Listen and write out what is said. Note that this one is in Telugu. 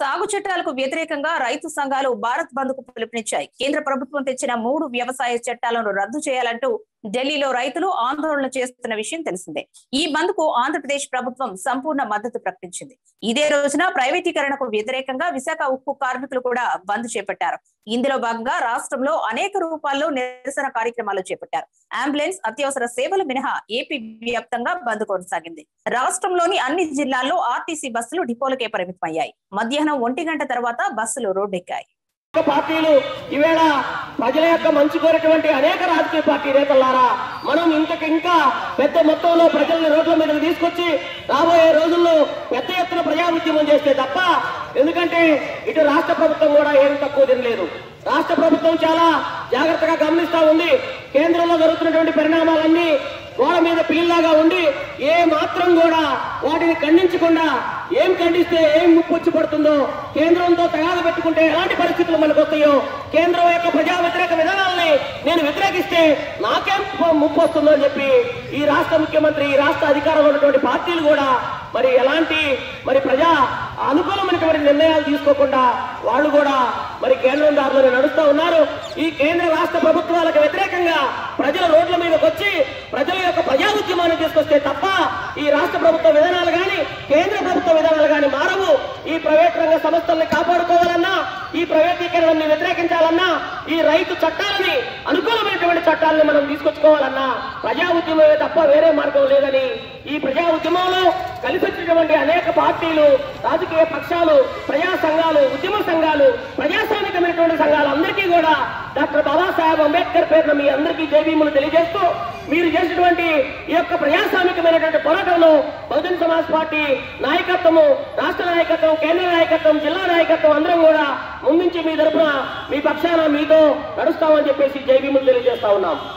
సాగు చట్టాలకు వ్యతిరేకంగా రైతు సంఘాలు భారత్ బంద్ కు పిలుపునిచ్చాయి కేంద్ర ప్రభుత్వం తెచ్చిన మూడు వ్యవసాయ చట్టాలను రద్దు చేయాలంటూ ఢిల్లీలో రైతులు ఆందోళన చేస్తున్న విషయం తెలిసిందే ఈ బంద్ కు ఆంధ్రప్రదేశ్ ప్రభుత్వం సంపూర్ణ మద్దతు ప్రకటించింది ఇదే రోజున ప్రైవేటీకరణకు వ్యతిరేకంగా విశాఖ ఉక్కు కార్మికులు కూడా బంద్ చేపట్టారు ఇందులో భాగంగా రాష్ట్రంలో అనేక రూపాల్లో నిరసన కార్యక్రమాలు చేపట్టారు అంబులెన్స్ అత్యవసర సేవలు మినహా ఏపీ వ్యాప్తంగా బంద్ కొనసాగింది రాష్ట్రంలోని అన్ని జిల్లాల్లో ఆర్టీసీ బస్సులు డిపోలకే పరిమితమయ్యాయి మధ్యాహ్నం ఒంటి గంట తర్వాత బస్సులు రోడ్డెక్కాయి పార్టీలు ఈవేళ ప్రజల యొక్క మంచి కోరేటువంటి అనేక రాజకీయ పార్టీ నేతలారా మనం ఇంతకు ఇంకా పెద్ద మొత్తంలో ప్రజల్ని రోడ్ల మీదకి తీసుకొచ్చి రాబోయే రోజుల్లో పెద్ద ఎత్తున ప్రజా ఉద్యమం చేస్తే తప్ప ఎందుకంటే ఇటు రాష్ట్ర ప్రభుత్వం కూడా ఏం తక్కువ తినలేదు రాష్ట్ర ప్రభుత్వం చాలా జాగ్రత్తగా గమనిస్తా ఉంది కేంద్రంలో జరుగుతున్నటువంటి పరిణామాలన్నీ గోడ మీద పిల్లిలాగా ఉండి ఏ మాత్రం కూడా వాటిని ఖండించకుండా ఏం ఖండిస్తే ఏం ముప్పు వచ్చి పడుతుందో కేంద్రంతో తగాద పెట్టుకుంటే ఎలాంటి పరిస్థితులు మనకు వస్తాయో కేంద్రం యొక్క ప్రజా వ్యతిరేక విధానాలని నేను వ్యతిరేకిస్తే నాకేం ముప్పు వస్తుందో అని చెప్పి ఈ రాష్ట్ర ముఖ్యమంత్రి ఈ రాష్ట్ర అధికారంలో ఉన్నటువంటి పార్టీలు కూడా మరి ఎలాంటి మరి ప్రజా అనుకూలమైనటువంటి నిర్ణయాలు తీసుకోకుండా వాళ్ళు కూడా మరి కేంద్రం దారిలోనే నడుస్తూ ఉన్నారు ఈ కేంద్ర రాష్ట్ర ప్రభుత్వాలకు వ్యతిరేకంగా ప్రజల రోడ్ల మీదకి వచ్చి ప్రజల యొక్క ప్రజా ఉద్యమాన్ని తీసుకొస్తే తప్ప ఈ రాష్ట్ర ప్రభుత్వ విధానాలు కానీ కేంద్ర ప్రభుత్వ విధానాలు కానీ మారవు ఈ ప్రైవేట్ రంగ సంస్థల్ని కాపాడుకోవాలన్నా ఈ ప్రైవేటీకరణని వ్యతిరేకించాలన్నా ఈ రైతు చట్టాలని అనుకూలమైనటువంటి చట్టాలను మనం తీసుకొచ్చుకోవాలన్నా ప్రజా ఉద్యమమే తప్ప వేరే మార్గం లేదని ఈ ప్రజా ఉద్యమంలో కలిసి వచ్చినటువంటి అనేక పార్టీలు రాజకీయ పక్షాలు ప్రజా సంఘాలు ఉద్యమ సంఘాలు ప్రజాస్వామికమైనటువంటి సంఘాలు అందరికీ కూడా డాక్టర్ బాబాసాహెబ్ అంబేద్కర్ పేరున మీ అందరికీ జైభీములు తెలియజేస్తూ మీరు చేసినటువంటి ఈ యొక్క ప్రజాస్వామికమైనటువంటి పోరాటంలో బహుజన్ సమాజ్ పార్టీ నాయకత్వము రాష్ట్ర నాయకత్వం కేంద్ర నాయకత్వం జిల్లా నాయకత్వం అందరం కూడా ముందుంచి మీ తరపున మీ పక్షాన మీతో నడుస్తామని చెప్పేసి జైభీములు తెలియజేస్తా ఉన్నాం